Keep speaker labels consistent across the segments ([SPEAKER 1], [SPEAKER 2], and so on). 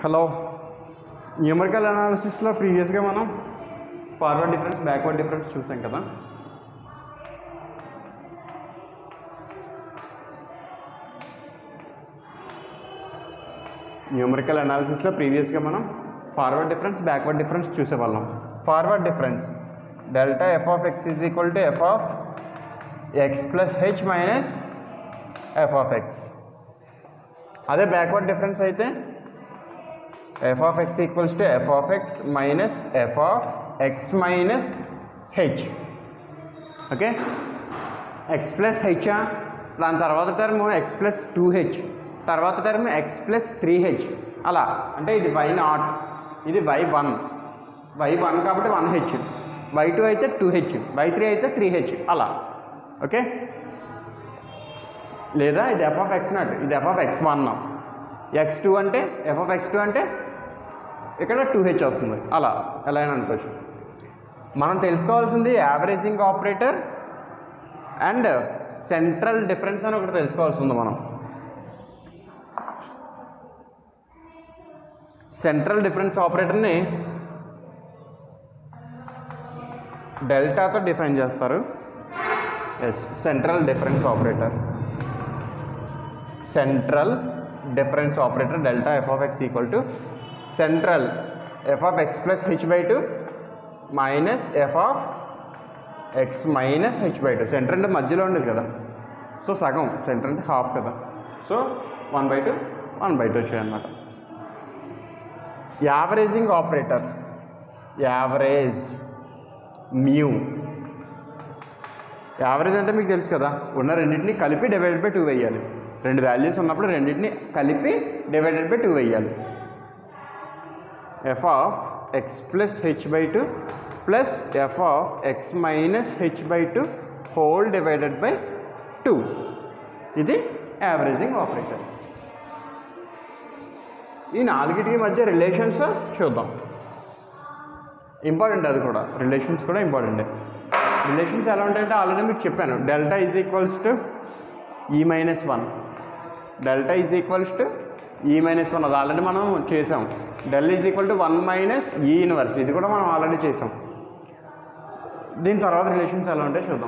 [SPEAKER 1] hello numerical అనాలిసిస్లో ప్రీవియస్గా మనం ఫార్వర్డ్ డిఫరెన్స్ బ్యాక్వర్డ్ డిఫరెన్స్ చూసాం కదా న్యూమరికల్ అనాలిసిస్లో ప్రీవియస్గా మనం ఫార్వర్డ్ డిఫరెన్స్ బ్యాక్వర్డ్ డిఫరెన్స్ చూసేవాళ్ళం forward difference delta f of x is equal to f of x plus h minus f of x అదే బ్యాక్వర్డ్ డిఫరెన్స్ అయితే f of x equals to f of x minus f of x minus h okay x plus h దాని తర్వాత term x plus two h తర్వాత term x plus three h అలా అంటే ఇది y naught ఇది y one why one కాబట్టి one h y two అయితే two h y three అయితే త్రీ హెచ్ అలా ఓకే లేదా ఇది ఎఫ్ ఆఫ్ ఎక్స్ నాట్ ఇది f of x one x two అంటే ఎఫ్ ఆఫ్ ఎక్స్ టూ అంటే ఇక్కడ టూ హెచ్ వస్తుంది అలా ఎలా అయినా అనుకోవచ్చు మనం తెలుసుకోవాల్సింది averaging operator and central difference అని ఒకటి తెలుసుకోవాల్సి ఉంది మనం సెంట్రల్ డిఫరెన్స్ ఆపరేటర్ని డెల్టాతో డిఫైన్ చేస్తారు yes central difference operator central difference operator delta f of x equal to central f of x plus h by two minus f of x minus h by two center అంటే మధ్యలో ఉండేది కదా so సగం centre అంటే half కదా so one by two one by two వచ్చాయన్నమాట averaging operator average mu average అంటే మీకు తెలుసు కదా ఉన్న రెండింటిని కలిపి డివైడెడ్ బై టూ వేయాలి రెండు వాల్యూస్ ఉన్నప్పుడు రెండింటిని కలిపి డివైడెడ్ బై టూ వేయాలి f of x plus h by two plus f of x minus h by two whole divided by two ఇది యావరేజింగ్ ఆపరేటర్ ఈ నాలుగిటికి మధ్య రిలేషన్స్ చూద్దాం ఇంపార్టెంట్ అది కూడా రిలేషన్స్ కూడా ఇంపార్టెంటే రిలేషన్స్ ఎలా ఉంటాయంటే ఆల్రెడీ మీకు చెప్పాను delta is equals to E minus one delta is equals to E minus one అది ఆల్రెడీ మనం చేసాం del is equal to one minus E inverse ఇది కూడా మనం ఆల్రెడీ చేసాం దీని తర్వాత రిలేషన్స్ ఎలా ఉంటాయో చూద్దాం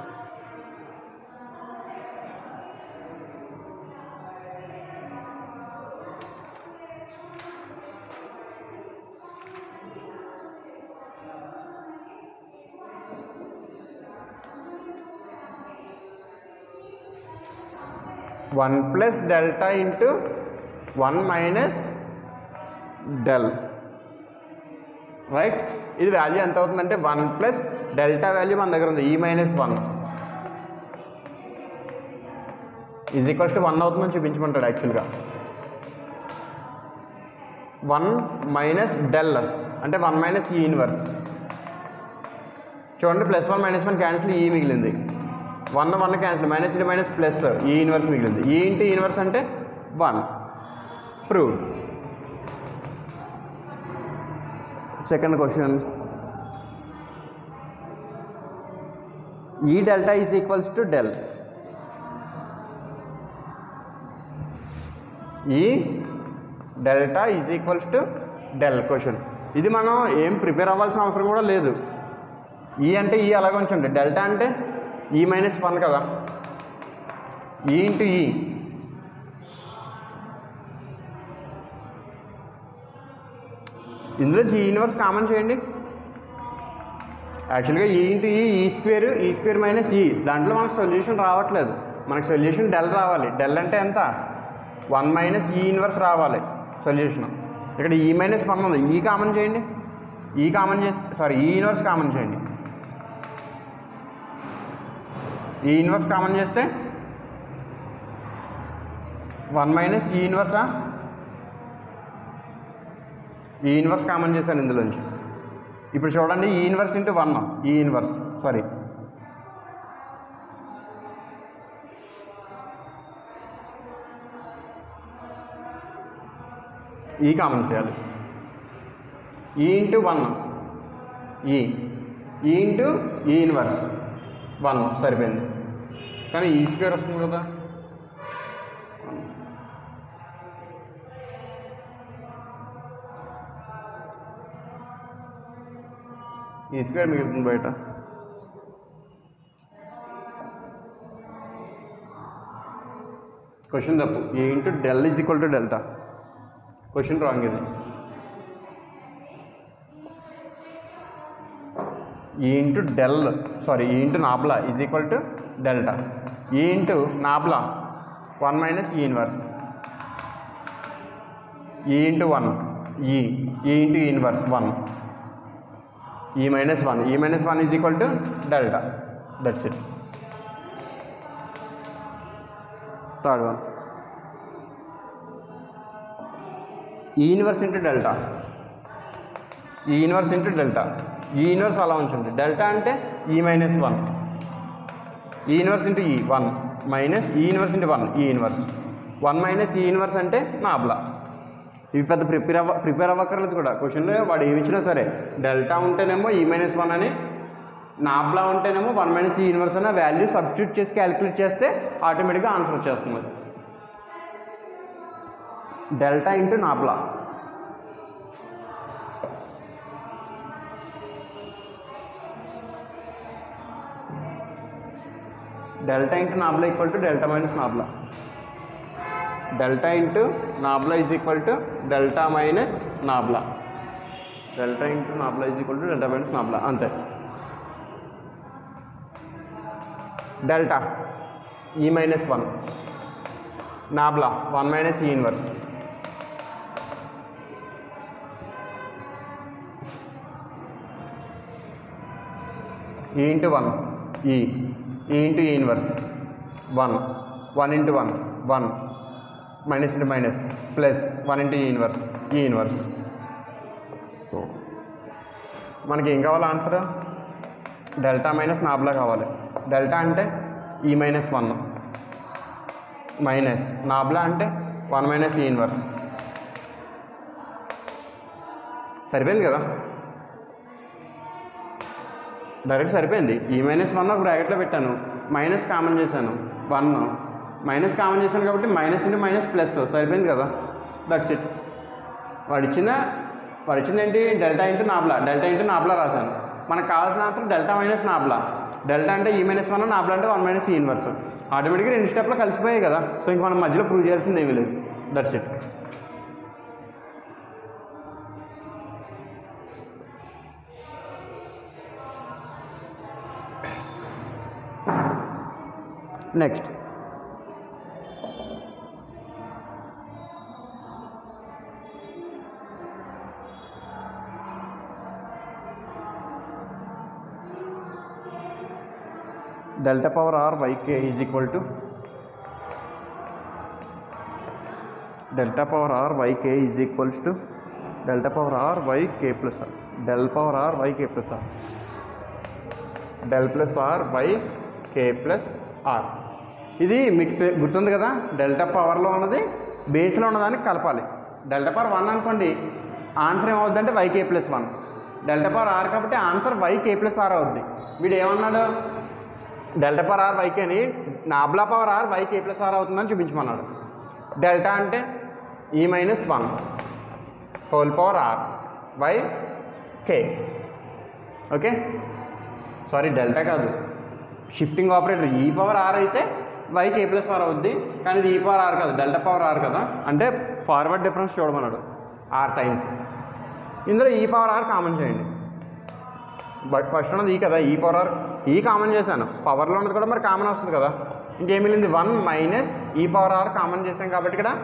[SPEAKER 1] one plus delta into one minus del right ఇది వాల్యూ ఎంత అవుతుందంటే వన్ ప్లస్ డెల్టా వాల్యూ మన దగ్గర ఉంది E minus one is equals to one అవుతుందని చూపించమంటాడు యాక్చువల్గా వన్ మైనస్ డెల్ అంటే వన్ మైనస్ ఈ ఇన్వర్స్ చూడండి plus one minus one cancel E మిగిలింది వన్ వన్ క్యాన్సిల్ మైనస్ ఇది మైనస్ ప్లస్ ఈ ఇన్వర్స్ మిగిలింది ఈ ఇంటూ ఇన్వర్స్ అంటే one prove second question E delta is equals to del E delta is equals to del question ఇది మనం ఏం prepare అవ్వాల్సిన అవసరం కూడా లేదు ఈ అంటే ఈ అలాగే ఉంచండి డెల్టా అంటే ఈ మైనస్ వన్ కదా ఈ ఇంటూ ఈ ఇందులో జీ యూనివర్స్ కామన్ చేయండి యాక్చువల్గా ఈ ఇంటూ ఈ ఈ స్క్వేర్ ఈ స్క్వేర్ మైనస్ ఈ దాంట్లో మనకు సొల్యూషన్ రావట్లేదు మనకు సొల్యూషన్ డెల్ రావాలి డెల్ అంటే ఎంత వన్ మైనస్ ఈ ఇన్వర్స్ రావాలి సొల్యూషన్ ఇక్కడ ఈ మైనస్ వన్ ఉంది ఈ కామన్ చేయండి ఈ కామన్ చేసి సారీ ఈ ఇన్వర్స్ కామన్ చేయండి ఈ ఇన్వర్స్ కామన్ చేస్తే వన్ మైనస్ ఈ ఇన్వర్సా ఈ ఇన్వర్స్ కామన్ చేశాను ఇందులోంచి ఇప్పుడు చూడండి E inverse into one E inverse sorry E common చేయాలి E into one E E into E inverse one సరిపోయింది కానీ ఈ స్క్వేర్ వస్తుంది కదా ఈ స్క్వేర్ మిగులుతుంది బయట క్వశ్చన్ తప్పు ఏ into del is equal to delta question wrong ఇది E into del sorry E into nabla is equal to delta E into nabla one minus E inverse E into one E E into E inverse one E minus one E minus one is equal to delta that's it third one E inverse into delta E inverse into delta E inverse అలా ఉంచండి delta అంటే E minus one E inverse into E one minus E inverse into one E inverse one minus E inverse అంటే nabla ఇవి పెద్ద prepare అవ్వ prepare అవ్వక్కర్లేదు కూడా క్వశ్చన్లో వాడు ఏమి ఇచ్చినా సరే డెల్టా ఉంటేనేమో ఈ మైనస్ వన్ అని నాబ్లా ఉంటేనేమో వన్ మైనస్ ఈ ఇన్వర్స్ అనే వాల్యూ సబ్స్టిట్యూట్ చేసి క్యాలిక్యులేట్ చేస్తే ఆటోమేటిక్గా ఆన్సర్ వచ్చేస్తుంది delta into nabla delta into nabla equal to delta minus nabla delta into nabla is equal to delta minus nabla delta into nabla is equal to delta minus nabla అంతే delta E minus one nabla one minus E inverse E into one E E into E inverse one one into one one minus into minus plus one into E inverse E inverse మనకి ఏం కావాలి answer delta minus nabla కావాలి delta అంటే E minus one minus nabla అంటే one minus E inverse సరిపోయింది కదా direct సరిపోయింది ఈ మైనస్ వన్ ఒక బ్రాకెట్లో పెట్టాను మైనస్ కామన్ చేశాను వన్ మైనస్ కామన్ చేశాను కాబట్టి మైనస్ ఇంటూ మైనస్ ప్లస్ సరిపోయింది కదా దట్స్ ఇట్ వాడు ఇచ్చిన వాడు ఇచ్చింది ఏంటి delta into nabla delta into nabla రాశాను మనకు కావాల్సిన answer delta minus nabla delta అంటే ఈ మైనస్ వన్ నాబ్లా అంటే వన్ మైనస్ ఈ ఇన్వర్స్ ఆటోమేటిక్గా రెండు స్టెప్లో కలిసిపోయాయి కదా సో ఇంక మనం మధ్యలో ప్రూవ్ చేయాల్సింది ఏమీ లేదు that's it next delta power r yk is equal to delta power r yk is equals to delta power r yk plus r del power r yk plus r del plus r y k plus r ఇది మీకు తె- గుర్తుంది కదా delta పవర్లో ఉన్నది బేస్లో ఉన్నదానికి కలపాలి డెల్టా పవర్ వన్ అనుకోండి ఆన్సర్ ఏమవుద్దంటే y k plus one delta power r కాబట్టి ఆన్సర్ వైకే ప్లస్ ఆర్ అవుద్ది వీడు ఏమన్నాడు డెల్టా పవర్ ఆర్ వైకే అని nabla power r y k plus r అవుతుందని చూపించమన్నాడు డెల్టా అంటే E minus one whole power r by k okay sorry delta కాదు shifting operator E power r అయితే వైకి ఏ ప్లస్ ఆర్ అవుద్ది కానీ ఇది ఈ పవర్ ఆర్ కాదు డెల్టా పవర్ ఆర్ కదా అంటే ఫార్వర్డ్ డిఫరెన్స్ చూడమన్నాడు ఆర్ టైమ్స్ ఇందులో ఈ పవర్ ఆర్ కామన్ చేయండి బట్ ఫస్ట్ ఉన్నది ఈ కదా ఈ పవర్ ఆర్ ఈ కామన్ చేశాను పవర్లో ఉన్నది కూడా మరి కామన్ వస్తుంది కదా ఇంకేం మిగిలింది one minus E power r common చేశాం కాబట్టి ఇక్కడ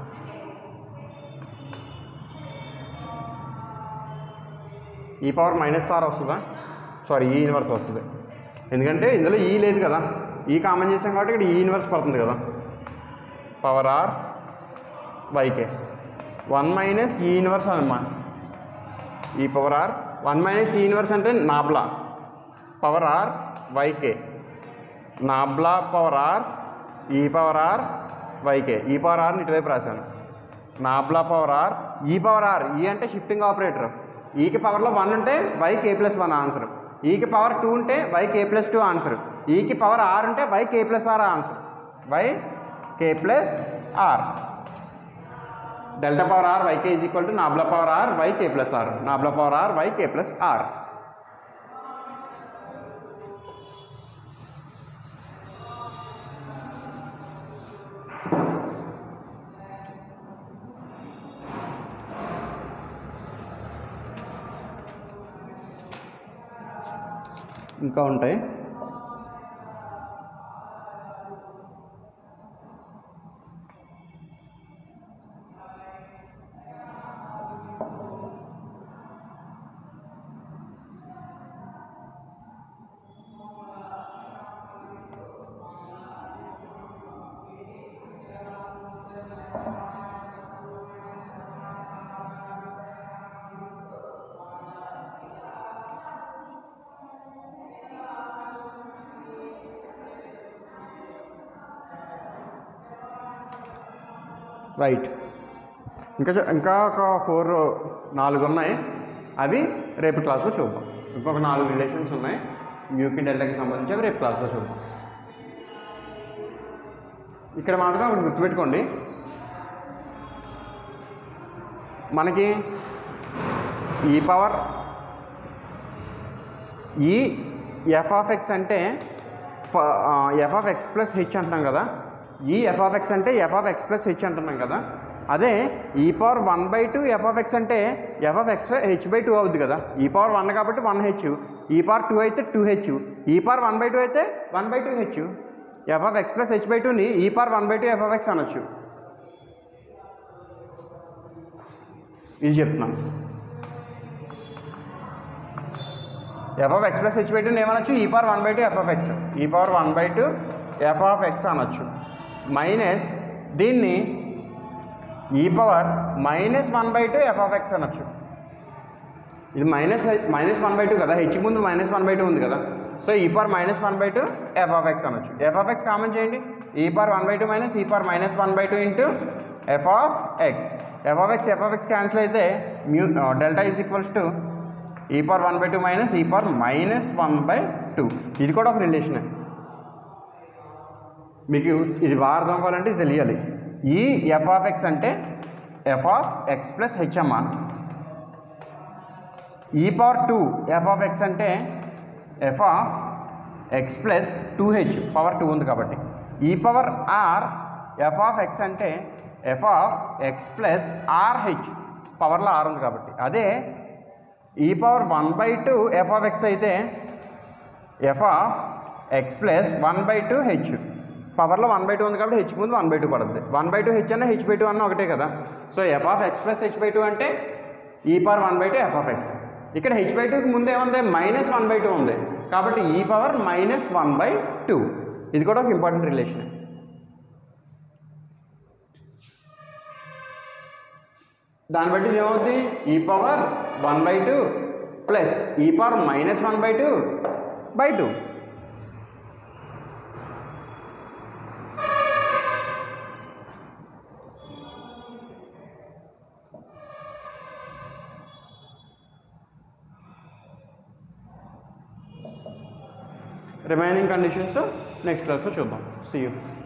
[SPEAKER 1] ఈ పవర్ మైనస్ ఆర్ వస్తుందా సారీ ఈ ఇన్వర్స్ వస్తుంది ఎందుకంటే ఇందులో ఈ లేదు కదా ఈ కామన్ చేసాం కాబట్టి ఇక్కడ ఈ ఇన్వర్స్ పడుతుంది కదా power r y k one minus E inverse అనమా E power r one minus E inverse అంటే nabla power r y k nabla power r E power r y k E power ఆర్ని ఇటువైపు రాశాను nabla power r E power r E అంటే shifting operator ఈకి పవర్లో one ఉంటే వైకి ఏ ప్లస్ వన్ ఆన్సర్ ఈకి పవర్ టూ ఉంటే వైకి ఏ ప్లస్ టూ ఆన్సర్ ఈకి పవర్ ఆర్ ఉంటే వైకి ఏ plus r answer y k plus r delta power r y k is equal to nabla power r y k plus r nabla power r y k plus r ఇంకా ఉంటాయి right ఇంకా చ- ఇంకా ఒక four నాలుగు ఉన్నాయి అవి రేపు క్లాస్లో చూద్దాం ఇంకొక నాలుగు రిలేషన్స్ ఉన్నాయి మ్యూకి డెల్టాకి సంబంధించి అవి రేపు క్లాస్లో చూద్దాం ఇక్కడ మాత్రం ఒకటి గుర్తుపెట్టుకోండి మనకి E power E f of x అంటే f of x plus h అంటున్నాం కదా ఈ ఎఫ్ ఆఫ్ ఎక్స్ అంటే f of x plus h అంటున్నాం కదా అదే E power one by two f of x అంటే f of x h by two అవుద్ది కదా ఈ పవర్ వన్ కాబట్టి one h E power two అయితే two h E power one by two అయితే one by two h f of x plus h by టూని E power one by two f of x అనొచ్చు ఇది చెప్తున్నాను f of x plus h by two ఏమనొచ్చు E power one by two f of x E power one by two f of x అనొచ్చు minus దీన్ని E power minus one by two f of x అనొచ్చు ఇది minus minus one by two కదా h ముందు minus one by two ఉంది కదా so E power minus one by two f of x అనొచ్చు f of x common చేయండి E power one by two minus E power minus one by two into f of x f of x f of x cancel అయితే mu delta is equals to E power one by two minus E power minus one by two ఇది కూడా ఒక రిలేషనే మీకు ఇది బాగా అర్థం అవ్వాలంటే ఇది తెలియాలి ఈ ఎఫ్ ఆఫ్ ఎక్స్ అంటే ఎఫ్ ఆఫ్ ఎక్స్ ప్లస్ హెచ్ఎంఆర్ E power two f of x అంటే f of x plus two h power two ఉంది కాబట్టి E power r f of x అంటే f of x plus r h పవర్లో r ఉంది కాబట్టి అదే E power one by two f of x అయితే f of x plus one by two h పవర్లో one by two ఉంది కాబట్టి h ముందు వన్ బై టూ పడుతుంది వన్ బై టూ హెచ్ అన్న హెచ్ బై టూ అన్న ఒకటే కదా so f of x plus h by two అంటే E power one by two f of x ఇక్కడ హెచ్ బై టూకి ముందు ఏముంది మైనస్ వన్ బై టూ ఉంది కాబట్టి E power minus one by two ఇది కూడా ఒక ఇంపార్టెంట్ రిలేషన్ దాన్ని బట్టి ఇది ఏమవుతుంది E power one by two plus E power minus one by two by two remaining conditions next క్లాస్లో చూద్దాం సీ యూ